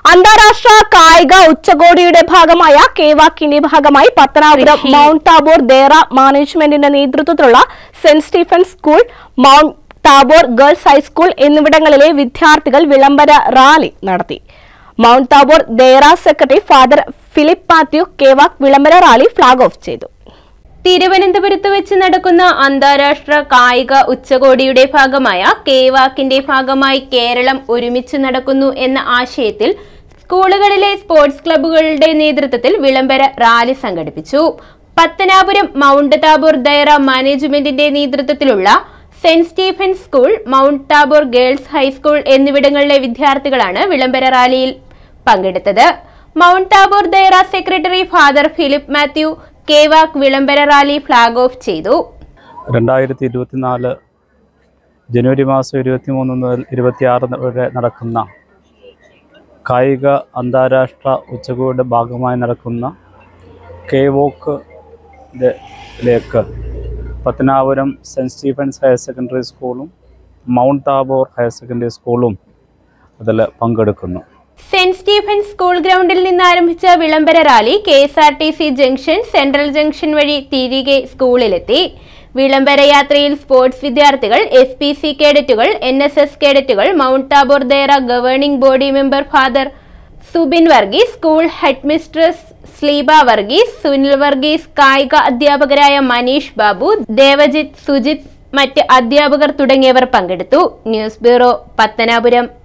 അന്താരാഷ്ട്ര കായിക ഉച്ചകോടിയുടെ ഭാഗമായ കേവാക്കിന്റെ ഭാഗമായി പത്തനാപുരം മൗണ്ട് ടാബോർ ദേറ മാനേജ്മെന്റിന്റെ നേതൃത്വത്തിലുള്ള saint Stephen's school mount Tabor girls high school എന്നിവിടങ്ങളിലെ വിദ്യാർത്ഥികൾ വിളംബര റാലി നടത്തി mount Tabor Dayara secretary father Philip Mathew കേവാക് വിളംബര റാലി ഫ്ളാഗ് ഓഫ് ചെയ്തു തിരുവനന്തപുരത്ത് വെച്ച് നടക്കുന്ന അന്താരാഷ്ട്ര കായിക ഉച്ചകോടിയുടെ ഭാഗമായ കേവാക്കിന്റെ ഭാഗമായി കേരളം ഒരുമിച്ച് നടക്കുന്നു എന്ന ആശയത്തിൽ സ്കൂളുകളിലെ സ്പോർട്സ് ക്ലബ്ബുകളുടെ നേതൃത്വത്തിൽ വിളംബര റാലി സംഘടിപ്പിച്ചു പത്തനാപുരം മൗണ്ട് താബോർ ദയറ മാനേജ്മെന്റിന്റെ നേതൃത്വത്തിലുള്ള saint Stephen's school mount Tabor girls high school എന്നിവിടങ്ങളിലെ വിദ്യാർത്ഥികളാണ് വിളംബര റാലിയിൽ പങ്കെടുത്തത് mount Tabor Dayara secretary father Philip Mathew കേവാക് വിളംബര റാലി ഫ്ളാഗ് ഓഫ് ചെയ്തു രണ്ടായിരത്തി ഇരുപത്തിനാല് ജനുവരി മാസം ഇരുപത്തി മൂന്ന് മുതൽ ഇരുപത്തിയാറ് വരെ നടക്കുന്ന കായിക അന്താരാഷ്ട്ര ഉച്ചകോടിയുടെ ഭാഗമായി നടക്കുന്ന കെ വോക്ക് ലേക്ക് Pathanapuram St Stephen's higher secondary സ്കൂളും മൗണ്ട് താബോർ ഹയർ സെക്കൻഡറി സ്കൂളും അതിൽ പങ്കെടുക്കുന്നു സെന്റ് സ്റ്റീഫൻസ് സ്കൂൾ ഗ്രൗണ്ടിൽ നിന്ന് ആരംഭിച്ച വിളംബര rally K S R T C junction central junction വഴി തിരികെ സ്കൂളിലെത്തി വിളംബര യാത്രയിൽ സ്പോർട്സ് വിദ്യാർത്ഥികൾ എസ് പി സി കേഡറ്റുകൾ എൻ എസ് എസ് കേഡറ്റുകൾ Mount Tabor Dayara governing body member father Subin Varghese school headmistress Sleeba Varghese Sunil Varghese കായിക അധ്യാപകരായ മനീഷ് ബാബു ദേവജിത്ത് സുജിത് മറ്റ് അധ്യാപകർ തുടങ്ങിയവർ പങ്കെടുത്തു ന്യൂസ് ബ്യൂറോ പത്തനാപുരം